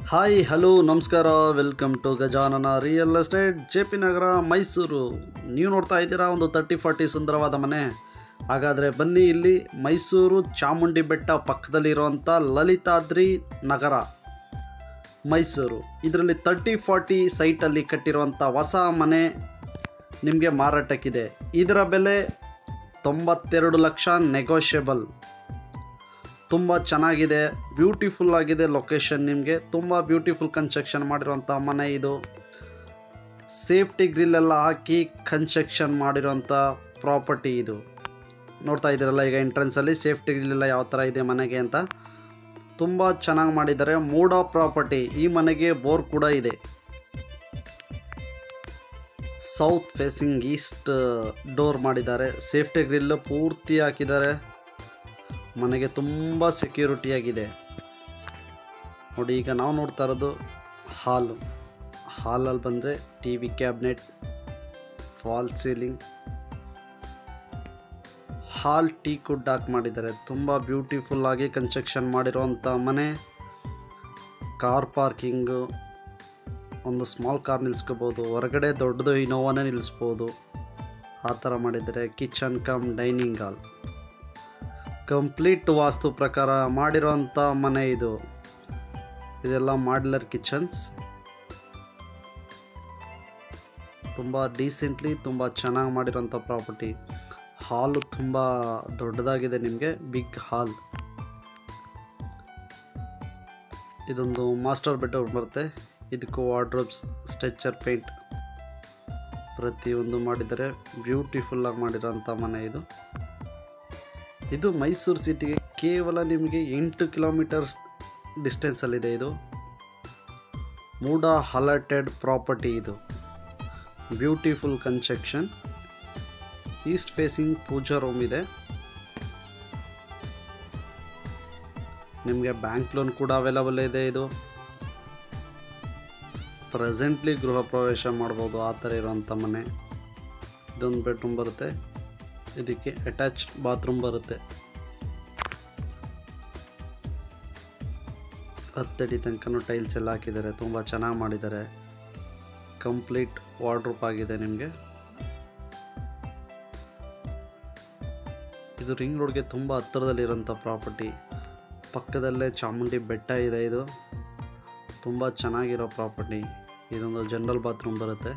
hi hello ನಮಸ್ಕಾರ welcome to Gajanana real estate J P Nagar Mysuru ನೀವು ನೋಡ್ತಾ ಇದ್ದೀರಾ ಒಂದು ತರ್ಟಿ ಫಾರ್ಟಿ ಸುಂದರವಾದ ಮನೆ ಹಾಗಾದರೆ ಬನ್ನಿ ಇಲ್ಲಿ ಮೈಸೂರು ಚಾಮುಂಡಿ ಬೆಟ್ಟ ಪಕ್ಕದಲ್ಲಿರುವಂಥ ಲಲಿತಾದ್ರಿ ನಗರ ಮೈಸೂರು ಇದರಲ್ಲಿ ತರ್ಟಿ ಫಾರ್ಟಿ ಸೈಟಲ್ಲಿ ಕಟ್ಟಿರುವಂಥ ಹೊಸ ಮನೆ ನಿಮಗೆ ಮಾರಾಟಕ್ಕಿದೆ ಇದರ ಬೆಲೆ ತೊಂಬತ್ತೆರಡು ಲಕ್ಷ ನೆಗೋಷಿಯಬಲ್ ತುಂಬ ಚೆನ್ನಾಗಿದೆ ಬ್ಯೂಟಿಫುಲ್ ಆಗಿದೆ ಲೊಕೇಶನ್ ನಿಮಗೆ ತುಂಬ ಬ್ಯೂಟಿಫುಲ್ ಕನ್ಸ್ಟ್ರಕ್ಷನ್ ಮಾಡಿರುವಂಥ ಮನೆ ಇದು ಸೇಫ್ಟಿ ಗ್ರಿಲ್ ಎಲ್ಲ ಹಾಕಿ ಕನ್ಸ್ಟ್ರಕ್ಷನ್ ಮಾಡಿರೋಂಥ ಪ್ರಾಪರ್ಟಿ ಇದು ನೋಡ್ತಾ ಇದ್ದೀರಲ್ಲ ಈಗ ಎಂಟ್ರೆನ್ಸಲ್ಲಿ ಸೇಫ್ಟಿ ಗ್ರಿಲ್ ಎಲ್ಲ ಯಾವ ಥರ ಇದೆ ಮನೆಗೆ ಅಂತ ತುಂಬ ಚೆನ್ನಾಗಿ ಮಾಡಿದ್ದಾರೆ ಮೂಡ ಪ್ರಾಪರ್ಟಿ ಈ ಮನೆಗೆ ಬೋರ್ ಕೂಡ ಇದೆ ಸೌತ್ ಫೇಸಿಂಗ್ ಈಸ್ಟ್ ಡೋರ್ ಮಾಡಿದ್ದಾರೆ ಸೇಫ್ಟಿ ಗ್ರಿಲ್ ಪೂರ್ತಿ ಹಾಕಿದ್ದಾರೆ ಮನೆಗೆ ತುಂಬ ಸೆಕ್ಯೂರಿಟಿಯಾಗಿದೆ ನೋಡಿ ಈಗ ನಾವು ನೋಡ್ತಾ ಇರೋದು ಹಾಲು ಹಾಲಲ್ಲಿ ಬಂದರೆ T V cabinet fall ceiling hall teak wood ಹಾಕಿ ಮಾಡಿದ್ದಾರೆ ತುಂಬ ಬ್ಯೂಟಿಫುಲ್ ಆಗಿ ಕನ್ಸ್ಟ್ರಕ್ಷನ್ ಮಾಡಿರುವಂಥ ಮನೆ ಕಾರ್ ಪಾರ್ಕಿಂಗು ಒಂದು ಸ್ಮಾಲ್ ಕಾರ್ ನಿಲ್ಲಿಸ್ಕೋಬೋದು ಹೊರಗಡೆ ದೊಡ್ಡದು ಇನೋವಾನೇ ನಿಲ್ಲಿಸ್ಬೋದು ಆ ಥರ ಮಾಡಿದ್ದಾರೆ kitchen cum dining hall complete vastu ಪ್ರಕಾರ ಮಾಡಿರೋಂಥ ಮನೆ ಇದು ಇದೆಲ್ಲ ಮಾಡ್ಲರ್ ಕಿಚನ್ಸ್ ತುಂಬ ಡೀಸೆಂಟ್ಲಿ ತುಂಬ ಚೆನ್ನಾಗಿ ಮಾಡಿರೋಂಥ ಪ್ರಾಪರ್ಟಿ ಹಾಲು ತುಂಬ ದೊಡ್ಡದಾಗಿದೆ ನಿಮಗೆ ಬಿಗ್ ಹಾಲ್ ಇದೊಂದು ಮಾಸ್ಟರ್ ಬೆಡ್ರೂಮ್ ಬರುತ್ತೆ ಇದಕ್ಕೂ ವಾರ್ಡ್ರೋಬ್ಸ್ ಸ್ಟ್ರೆಚರ್ ಪೇಂಟ್ ಪ್ರತಿಯೊಂದು ಮಾಡಿದರೆ ಬ್ಯೂಟಿಫುಲ್ಲಾಗಿ ಮಾಡಿರೋಂಥ ಮನೆ ಇದು ಇದು ಮೈಸೂರು ಸಿಟಿಗೆ ಕೇವಲ ನಿಮಗೆ ಎಂಟು ಕಿಲೋಮೀಟರ್ಸ್ ಡಿಸ್ಟೆನ್ಸಲ್ಲಿದೆ ಇದು ಮೂಡ ಹಲಟೆಡ್ ಪ್ರಾಪರ್ಟಿ ಇದು beautiful construction east facing pooja room ಇದೆ ನಿಮಗೆ ಬ್ಯಾಂಕ್ ಲೋನ್ ಕೂಡ ಅವೈಲಬಲ್ ಇದೆ ಇದು ಪ್ರೆಸೆಂಟ್ಲಿ ಗೃಹ ಪ್ರವೇಶ ಮಾಡ್ಬೋದು ಆ ಥರ ಇರೋಂಥ ಮನೆ ಇದೊಂದು ಬೆಡ್ರೂಮ್ ಬರುತ್ತೆ ಇದಕ್ಕೆ ಅಟ್ಯಾಚ್ ಬಾತ್ರೂಮ್ ಬರುತ್ತೆ ಹತ್ತಡಿ ತನಕನೂ ಟೈಲ್ಸ್ ಎಲ್ಲ ಹಾಕಿದ್ದಾರೆ ತುಂಬ ಚೆನ್ನಾಗಿ ಮಾಡಿದ್ದಾರೆ ಕಂಪ್ಲೀಟ್ ವಾರ್ಡ್ರೂಪ್ ಆಗಿದೆ ನಿಮಗೆ ಇದು ರಿಂಗ್ ರೋಡ್ಗೆ ತುಂಬ ಹತ್ತಿರದಲ್ಲಿರೋಂಥ ಪ್ರಾಪರ್ಟಿ ಪಕ್ಕದಲ್ಲೇ ಚಾಮುಂಡಿ ಬೆಟ್ಟ ಇದೆ ಇದು ತುಂಬ ಚೆನ್ನಾಗಿರೋ ಪ್ರಾಪರ್ಟಿ ಇದೊಂದು ಜನರಲ್ ಬಾತ್ರೂಮ್ ಬರುತ್ತೆ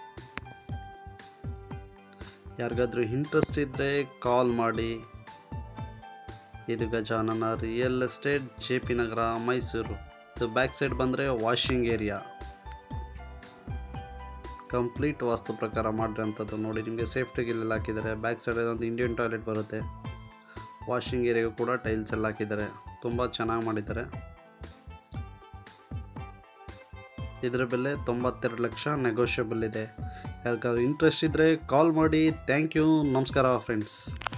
ಯಾರಿಗಾದ್ರೂ ಇಂಟ್ರೆಸ್ಟ್ ಇದ್ದರೆ ಕಾಲ್ ಮಾಡಿ ಇದು Gajanana real estate J P Nagar Mysuru ಇದು ಬ್ಯಾಕ್ ಸೈಡ್ ಬಂದರೆ ವಾಷಿಂಗ್ ಏರಿಯಾ ಕಂಪ್ಲೀಟ್ ವಾಸ್ತು ಪ್ರಕಾರ ಮಾಡಿರೋಂಥದ್ದು ನೋಡಿ ನಿಮಗೆ ಸೇಫ್ಟಿ ಗಿಲ್ಲೆಲ್ಲ ಹಾಕಿದ್ದಾರೆ ಬ್ಯಾಕ್ ಸೈಡ್ ಒಂದು ಇಂಡಿಯನ್ ಟಾಯ್ಲೆಟ್ ಬರುತ್ತೆ ವಾಷಿಂಗ್ ಏರಿಯಾಗೂ ಕೂಡ ಟೈಲ್ಸ್ ಎಲ್ಲ ಹಾಕಿದ್ದಾರೆ ತುಂಬ ಚೆನ್ನಾಗಿ ಮಾಡಿದ್ದಾರೆ ಇದರ ಬೆಲೆ ತೊಂಬತ್ತೆರಡು ಲಕ್ಷ ನೆಗೋಷಿಯಬಲ್ ಇದೆ ಯಾರಿಗಾದ್ರೂ ಇಂಟ್ರೆಸ್ಟ್ ಇದ್ದರೆ ಕಾಲ್ ಮಾಡಿ ಥ್ಯಾಂಕ್ ಯು ನಮಸ್ಕಾರ ಫ್ರೆಂಡ್ಸ್